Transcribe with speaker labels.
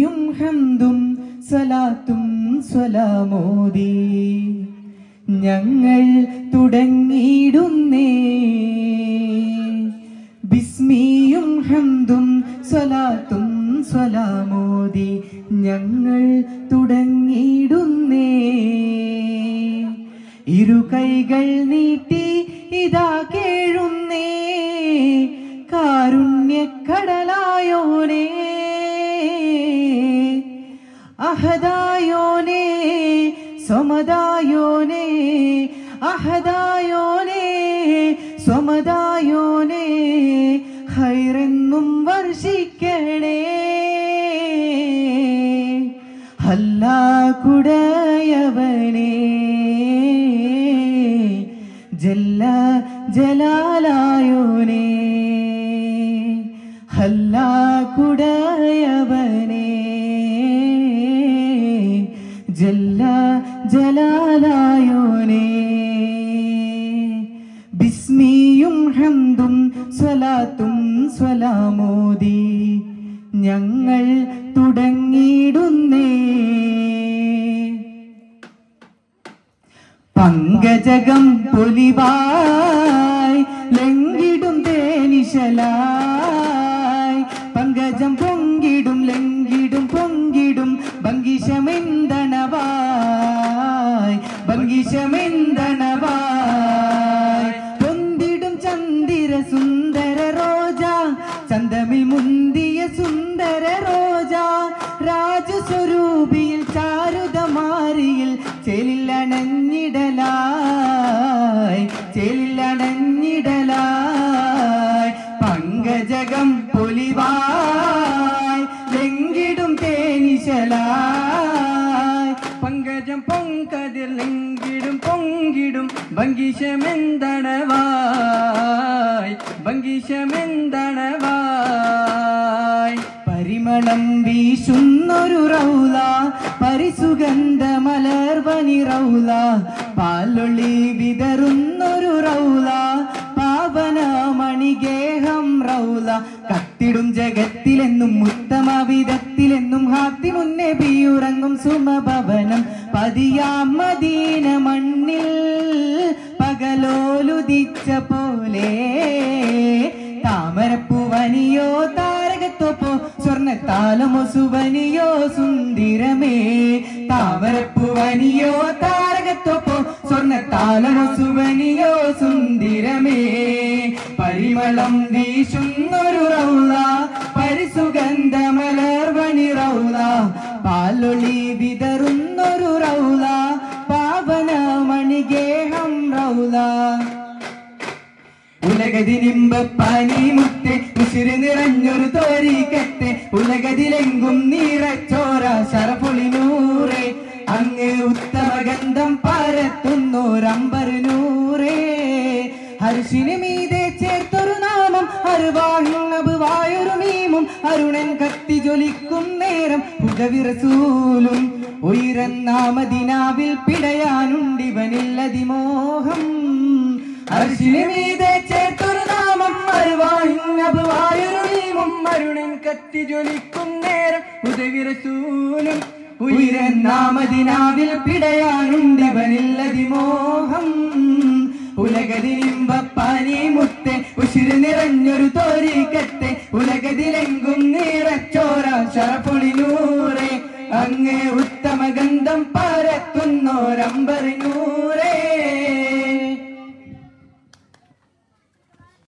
Speaker 1: ബിസ്മിയും ഹംദും സ്വലാത്തും സ്വലാമോദി ഞങ്ങൾ തുടങ്ങിയിടുന്നേ ബിസ്മിയും ഹംദും സ്വലാത്തും സ്വലാമോദി ഞങ്ങൾ തുടങ്ങിയിടുന്നേ ഇരു കൈകൾ നീട്ടി ഇതാ കേഴുന്നേ കാരുണ്യക്കടലായോനേ അഹദായോനേ സ്വമദായോനേ അഹദായോനേ സ്വമദായോനേ ഹൈറെന്നും വർഷിക്കണേ ഹല്ലാ കുടയവനേ ജല്ല ജലാലായോനേ ഹല്ലാ കുടയവനേ ജല്ല ജലാലായോനേ ബിസ്മിയും ഹംദും സ്വലാത്തും സ്വലാമോദി ഞങ്ങൾ തുടങ്ങിയിടുന്നേ പങ്കജകം പൊലിവായി ലംഘിടും തേനിശലായി പങ്കജം പൊങ്കിടും ലംഘിടും പൊങ്കിടും ഭംഗിഷമെന്തണവായി ഭംഗിഷമെന്തണവായി പൊന്തിടും ചന്ദിര സുന്ദര റോജ ചന്തമിൽ മുന്തിയ സുന്ദര റോജ രാജസ്വരൂപിയിൽ ചാരുതമാരിയിൽ ചെലിലണഞ്ഞിടലായി ചെലിലണഞ്ഞിടലായി പങ്കജകം പൊലിവായി ലംഘിടും തേനിശലായി പങ്കജം പൊങ്കതിർ ലംഘിടും പൊങ്കിടും ഭംഗിഷമെന്തണവായി ഭംഗിഷമെന്തണവായി പരിമളം വീശുന്നൊരു റൗല പരിസുഗന്ധ മലർവനി റൗല പാലൊളി വിതറുന്നൊരു റൗല പാവന മണിഗേഹം റൗല കത്തിടും ജഗത്തിലെന്നും ഉത്തമ വിധത്തിലെന്നും ഹാത്തി മുന്നേ ബിയുറങ്ങും സുമഭവനം പതിയാം മദീന മണ്ണിൽ പകലോലുദിച്ച പോലെ താമരപ്പൂവനിയോ താരകത്തോപ്പോ സ്വർണ്ണത്താലമോ സുവനിയോ സുന്ദിരമേ താമരപ്പൂവനിയോ താരകത്തോപ്പോ സ്വർണ്ണത്താലമോ സുവനിയോ സുന്ദിരമേ പരിമളം വീശുന്നൊരു റൗള പരിസുഗന്ധ മലർവണി റൗള പാലൊളി വിതറുന്നൊരു റൗള പാവന മണിഗേഹം റൗള ഉലകതിനിമ്പ പനിമുത്തെ ഉശിര് നിറഞ്ഞൊരു തോരിക്കത്തെ ഉലകതിലെങ്കും നീറച്ചോര ശരപുളി നൂറേ അങ്ങ് ഉത്തമ ഗന്ധം പരത്തുന്നോരമ്പർ നൂറേ ഹർഷിന് മീതെ ചേർത്തൊരു നാമം അറുവാഴുവായൊരു മീമും അരുണൻ കത്തി ജ്വലിക്കും നേരം ഹുദവിറസൂലും ഉയരന്നാമതിനാവിൽ പിടയാനുണ്ടിവനില്ലതിമോഹം അർശിന് മീതെ ചേർത്തൊരു നാമം അരുവായുവായൊരു നീമും അരുണൻ കത്തി ജ്വലിക്കും നേരം ഉദവിരസൂലും ഉയരൻ നാമതിനാവിൽ പിടയാനുണ്ടിവനില്ലതിമോഹം ഉലകതിനിമ്പപ്പാനി മുത്തെ ഉശിര് നിറഞ്ഞൊരു തോരിക്കത്തെ ഉലകതിലെങ്കും നിറച്ചോര ശരപുളി നൂറെ അങ്ങേ ഉത്തമ ഗന്ധം പരത്തുന്നോരമ്പറി നൂറെ